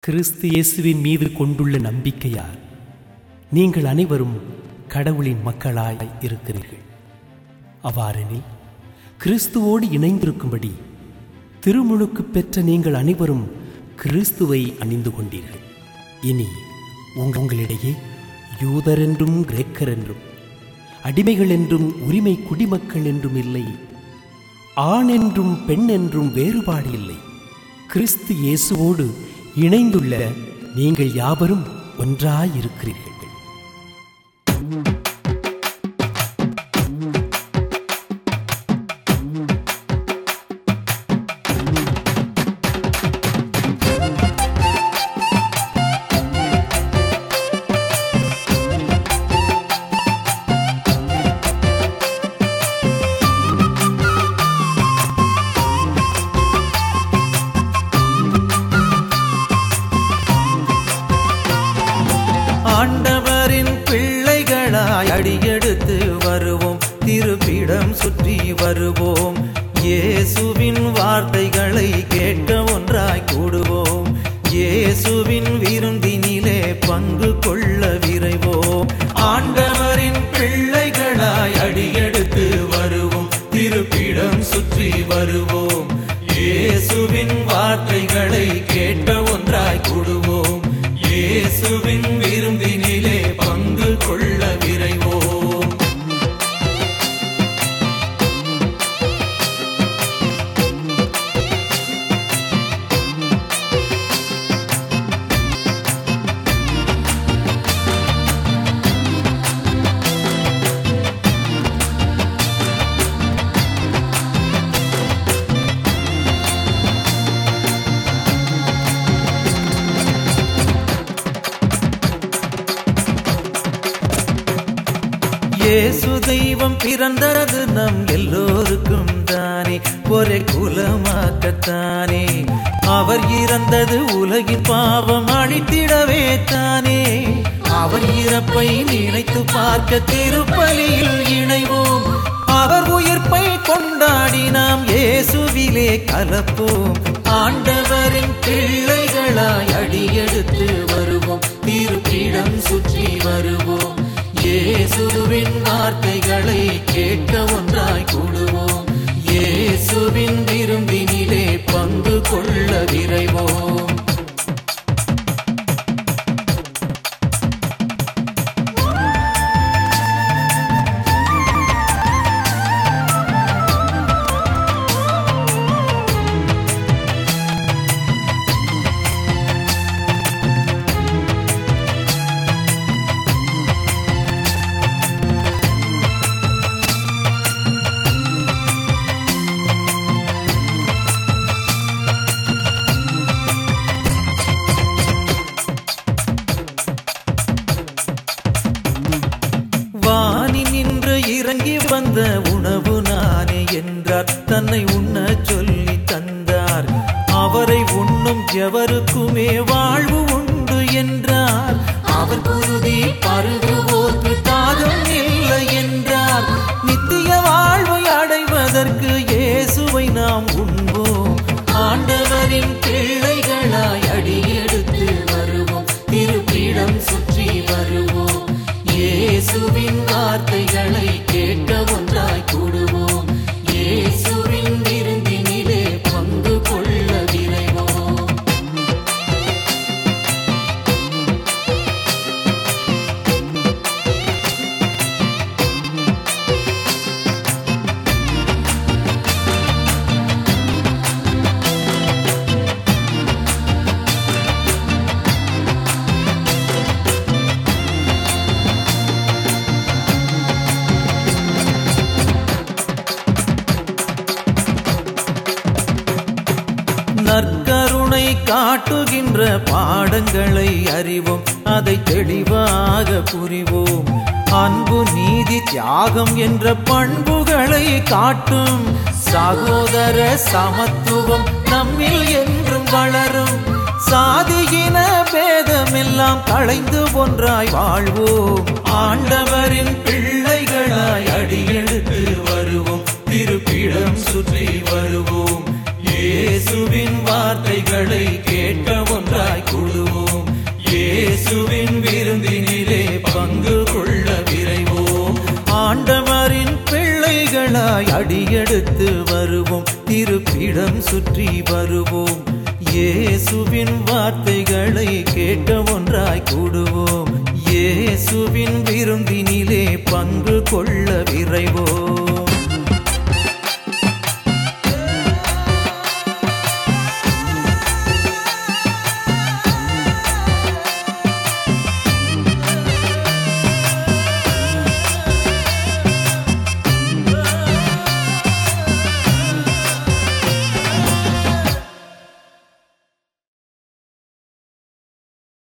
கிறிஸ்து இயேசுவின் மீது கொண்டுள்ள நம்பிக்கையால் நீங்கள் அனைவரும் கடவுளின் மக்களாய் இருக்கிறீர்கள் அவ்வாறெனில் கிறிஸ்துவோடு இணைந்திருக்கும்படி திருமுழுக்கு பெற்ற நீங்கள் அனைவரும் கிறிஸ்துவை அணிந்து கொண்டீர்கள் இனி உங்க- உங்களிடையே யூதர் என்றும் கிரேக்கர் என்றும் அடிமைகள் என்றும் உரிமை குடிமக்கள் என்றும் இல்லை ஆண் என்றும் பெண் என்றும் வேறுபாடு இல்லை கிறிஸ்து இயேசுவோடு இணைந்துள்ள நீங்கள் யாவரும் ஒன்றாயிருக்கிறீர்கள் ஆண்டவரின் பிள்ளைகளாய் அடியெடுத்து வருவோம் திருப்பிடம் சுற்றி வருவோம் இயேசுவின் வார்த்தைகளை கேட்க ஒன்றாய் கூடுவோம் இயேசுவின் விருந்தினிலே பங்கு கொள்ள விரைவோம் ஆண்டவரின் பிள்ளைகளாய் அடியெடுத்து வருவோம் திருப்பிடம் சுற்றி வருவோம் இயேசுவின் வார்த்தைகளை கேட்க ஒன்றாய் கூடுவோம் இயேசுவின் விருந்தினிலே பங்கு கொள்ள விரைவோம் இயேசு தெய்வம் பிறந்தது நம் எல்லோருக்கும் தானே ஒரே குலமாக்கத்தானே அவர் இறந்தது உலகின் பாவம் அழித்திடவே தானே அவர் இறப்பை நினைத்து பார்க்க திருப்பலியில் இணைவோம் அவர் உயிர்ப்பை கொண்டாடி நாம் இயேசுவிலே கலப்போம் ஆண்டவரின் பிள்ளைகளாய் அடியெடுத்து வருவோம் திருப்பிடம் சுற்றி வருவோம் இயேசுவின் வார்த்தைகளை கேட்க ஒன்றாய் கூடுவோம் இயேசுவின் விரும்பினிலே பங்கு கொள்ள விரைவோம் வானி நின்று இறங்கி வந்த உணவு நானே என்றார் தன்னை உண்ணச் சொல்லி தந்தார் அவரை உண்ணும் எவருக்குமே வாழ்வு உண்டு என்றார் அவர் குருதி பருகுவோர்க்கு தாகம் இல்லை என்றார் நித்திய வாழ்வை அடைவதற்கு இயேசுவை நாம் உண்போம் ஆண்டவரின் பிள்ளைகளாய் அடியெடுத்து வருவோம் திருப்பிடம் சுற்றி வருவோம் இயேசுவின் வார்த்தைகளை கேட்க ஒன்றாய் கூடுவோம் இயேசுவின் விருந்தினிலே பங்கு கொள்ள விரைவோம் நற்கருணை காட்டுகின்ற பாடங்களை அறிவோம் அதை தெளிவாக புரிவோம் அன்பு நீதி தியாகம் என்ற பண்புகளை காட்டும் சகோதர சமத்துவம் நம்மில் என்றும் வளரும் சாதியின பேதமெல்லாம் களைந்து ஒன்றாய் வாழ்வோம் ஆண்டவரின் பிள்ளைகளாய் அடியெடுத்து வருவோம் திருப்பிடம் சுற்றி வருவோம் இயேசுவின் வார்த்தைகளை கேட்க ஒன்றாய் குழு அடியெடுத்து வருவோம் திருப்பிடம் சுற்றி வருவோம் இயேசுவின் வார்த்தைகளை கேட்க ஒன்றாய் கூடுவோம் இயேசுவின் விருந்தினிலே பங்கு கொள்ள விரைவோம்